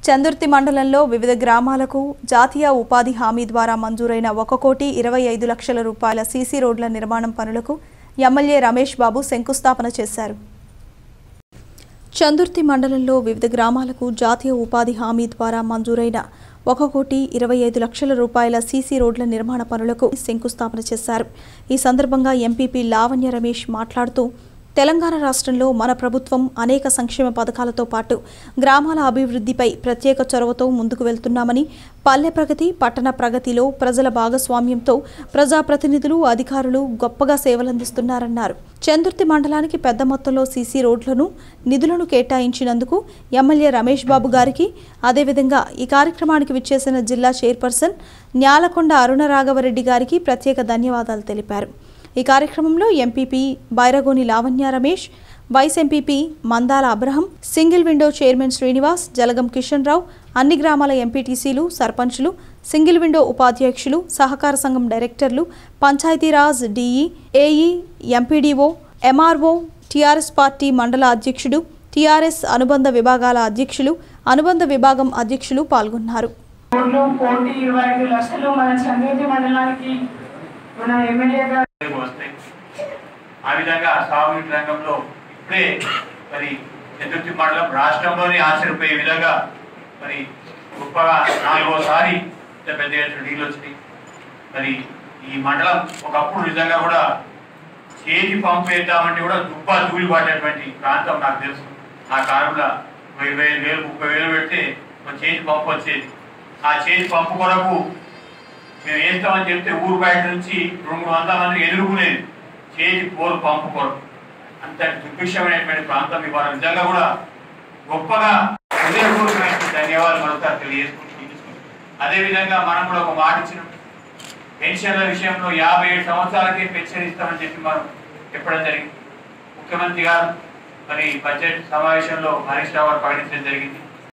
చందుర్తి మండలంలో వివిధ గ్రామాలకు జాతీయ ఉపాధి హామీ ద్వారా మంజూరైన ఒక కోటి ఇరవై ఐదు లక్షల రూపాయల సీసీ రోడ్ల నిర్మాణం పనులకు ఎమ్మెల్యే రమేష్ బాబు శంకుస్థాపన చేశారు చందుర్తి మండలంలో వివిధ గ్రామాలకు జాతీయ ఉపాధి హామీ ద్వారా మంజూరైన ఒక కోటి ఇరవై ఐదు లక్షల రూపాయల సీసీ రోడ్ల నిర్మాణ పనులకు శంకుస్థాపన చేశారు ఈ సందర్భంగా ఎంపీపీ లావణ్య రమేష్ మాట్లాడుతూ తెలంగాణ రాష్ట్రంలో మన ప్రభుత్వం అనేక సంక్షేమ పథకాలతో పాటు గ్రామాల అభివృద్ధిపై ప్రత్యేక చొరవతో ముందుకు వెళ్తున్నామని పల్లె ప్రగతి పట్టణ ప్రగతిలో ప్రజల భాగస్వామ్యంతో ప్రజాప్రతినిధులు అధికారులు గొప్పగా సేవలందిస్తున్నారన్నారు చందుర్తి మండలానికి పెద్ద మొత్తంలో సీసీ రోడ్లను నిధులను కేటాయించినందుకు ఎమ్మెల్యే రమేష్ బాబు గారికి అదేవిధంగా ఈ కార్యక్రమానికి విచ్చేసిన జిల్లా చైర్పర్సన్ న్యాలకొండ అరుణ రాఘవరెడ్డి గారికి ప్రత్యేక ధన్యవాదాలు తెలిపారు ఈ కార్యక్రమంలో MPP Bairagoni Lavanya Ramesh vice MPP Mandala Abraham single window chairman Srinivas Jalagam Kishan Rao అన్ని గ్రామాల ఎంపీటీసీలు సర్పంచ్లు సింగిల్ విండో ఉపాధ్యక్షులు సహకార సంఘం డైరెక్టర్లు Panchayati Raj DE AE MPDO MRO TRS party మండల అధ్యక్షుడు టీఆర్ఎస్ అనుబంధ విభాగాల అధ్యక్షులు అనుబంధ విభాగం అధ్యక్షులు పాల్గొన్నారు రోడ్లు కోటి ఇరవై ఐదు లక్షలు మన చంద్రతి మండలానికి మన ఎమ్మెల్యే గారు రేపు వస్తాయి ఆ విధంగా సాగునీటి రంగంలో ఇప్పుడే మరి చతుర్థి మండలం రాష్ట్రంలోనే ఆశ్చర్యపోయే విధంగా మరి గొప్పగా నాలుగోసారి ఇంత పెద్ద ఎత్తున నీళ్ళు వచ్చినాయి మరి ఈ మండలం ఒకప్పుడు నిజంగా కూడా చేతి పంపు వేద్దామంటే కూడా దుబ్బా దూలి పడేటువంటి ప్రాంతం నాకు తెలుసు ఆ కాలంలో ఇరవై ఐదు వేలు ముప్పై వేలు పెడితే ఒక చేతి పంపు వచ్చేది ఆ చేతి పంపు కొరకు మేము వేస్తామని చెప్తే ఊరు బయట నుంచి రెండు మూడు వందల మంది ఎదుర్కొనేది చేతి పోరు పంపు కొరకు అంత దుర్భిక్షమైనటువంటి ప్రాంతం ఇవాళ నిజంగా కూడా గొప్పగా హృదయపూర్వకమైన ధన్యవాదాలు మరొకసారి తెలియజేసుకుంటూ అదేవిధంగా మనం కూడా ఒక మాట ఇచ్చినాం పెన్షన్ల విషయంలో యాభై ఏడు సంవత్సరాలకే పెన్షన్ ఇస్తామని చెప్పి మనం చెప్పడం జరిగింది ముఖ్యమంత్రి గారు మరి బడ్జెట్ సమావేశంలో హరీష్ రావు గారు ప్రకటించడం జరిగింది